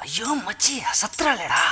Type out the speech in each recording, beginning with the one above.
ஐயோ மச்சி சத்துறாளேடா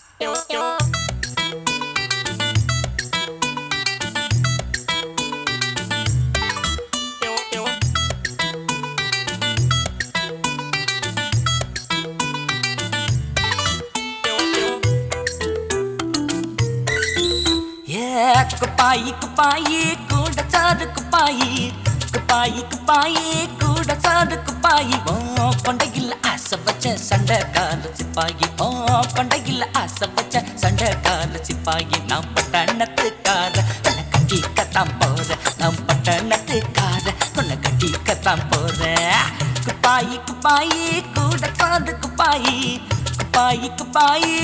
ஏ குப்பாயி குப்பாயி கூட சாது குப்பாயி குப்பாயி குப்பாயி கூட சாது குப்பாயி ஓ கொண்டையில் ஆசை வச்ச சண்டைக்கார சிப்பாயி ஓ கொண்டையில் ஆசை வச்ச சண்டைக்கார சிப்பாயி நாம் பட்டணத்துக்கார உன்னை கட்டி கத்தாம் போற நாம் பட்டணத்துக்கார உன்னை கட்டி கத்தாம் போற குப்பாயி குப்பாயி கூட சாது குப்பாயி குப்பாயி குப்பாயி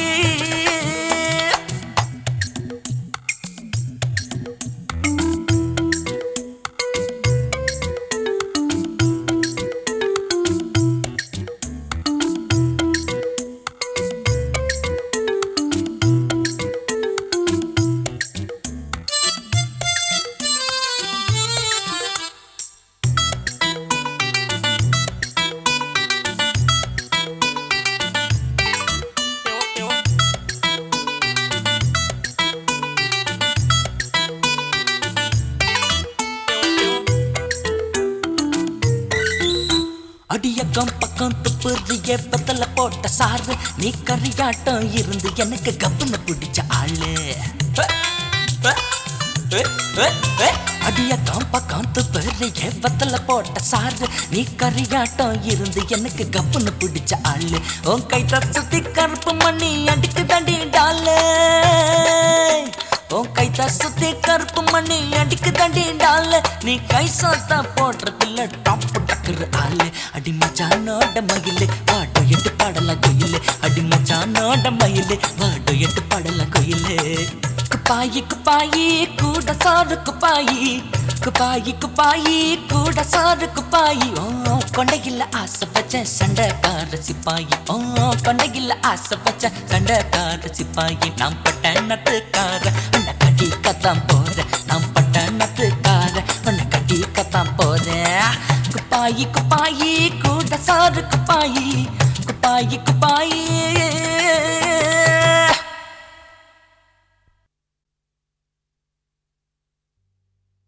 அடியக்கம் பக்கம் துப்புறிய பத்தல போட்ட சாரு நீ கரியாட்டம் இருந்து எனக்கு கப்புன்னு பிடிச்ச ஆளு அடியக்கம் பக்கம் துப்புறிய பத்தல போட்ட சாரு நீ கரியாட்டம் இருந்து எனக்கு கப்புன்னு பிடிச்ச ஆளு உன் கை சுத்தி கருப்பு மணி அடிக்கு தண்டி டாலே உன் கை சுத்தி கருப்பு மணி அடிக்கு தண்டி டால நீ கை சாத்தா போடுறதில்ல டாப் டக்குரு ஆளு அடி மச்சானோட மயிலு வாடோ எட்டு பாடல கோயிலு அடி மச்சானோட மயிலு வாடோ எட்டு பாடல கோயிலு குப்பாயி குப்பாயி கூட சாரு குப்பாயி குப்பாயி குப்பாயி கூட சாரு குப்பாயி ஓ கொண்டையில் ஆசை பச்ச சண்டைக்கார சிப்பாயி ஓ கொண்டையில் ஆசை பச்ச சண்டைக்கார சிப்பாயி நாம் பட்டணத்துக்கார உன்னை கட்டி கத்தாம் போற நாம் பட்டணத்துக்கார உன்னை கட்டி கத்தாம் போற குப்பாயி குப்பாயி கூட சாரு குப்பாயி குப்பாயி குப்பாயி